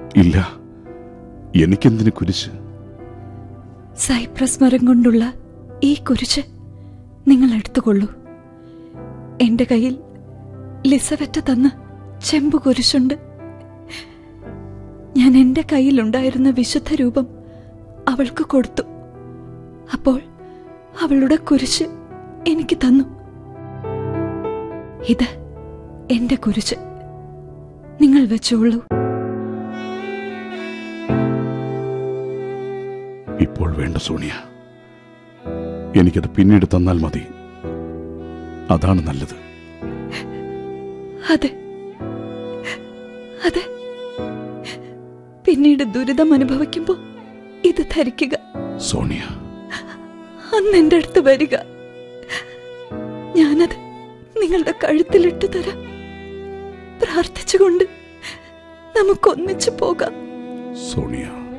ഇല്ല എനിക്കെന്തിന് കുരിശ് സൈപ്രസ് മരം കൊണ്ടുള്ള ഈ കുരിശ് നിങ്ങൾ എടുത്തുകൊള്ളൂ എന്റെ കയ്യിൽ ലിസവറ്റ തന്ന ചെമ്പു കുരിശുണ്ട് ഞാൻ എന്റെ കയ്യിലുണ്ടായിരുന്ന വിശുദ്ധ രൂപം അവൾക്ക് കൊടുത്തു അപ്പോൾ അവളുടെ കുരിശ് എനിക്ക് തന്നു ഇത് എന്റെ കുരിശ് നിങ്ങൾ വെച്ചോളൂ ഇപ്പോൾ വേണ്ട സോണിയ എനിക്കത് പിന്നീട് തന്നാൽ മതി അതാണ് നല്ലത് അതെ അതെ പിന്നീട് ദുരിതം അനുഭവിക്കുമ്പോ ഇത് ധരിക്കുക സോണിയ അന്ന് എന്റെ അടുത്ത് വരിക ഞാനത് നിങ്ങളുടെ കഴുത്തിലിട്ട് തരാം പ്രാർത്ഥിച്ചുകൊണ്ട് നമുക്കൊന്നിച്ചു പോകാം സോണിയ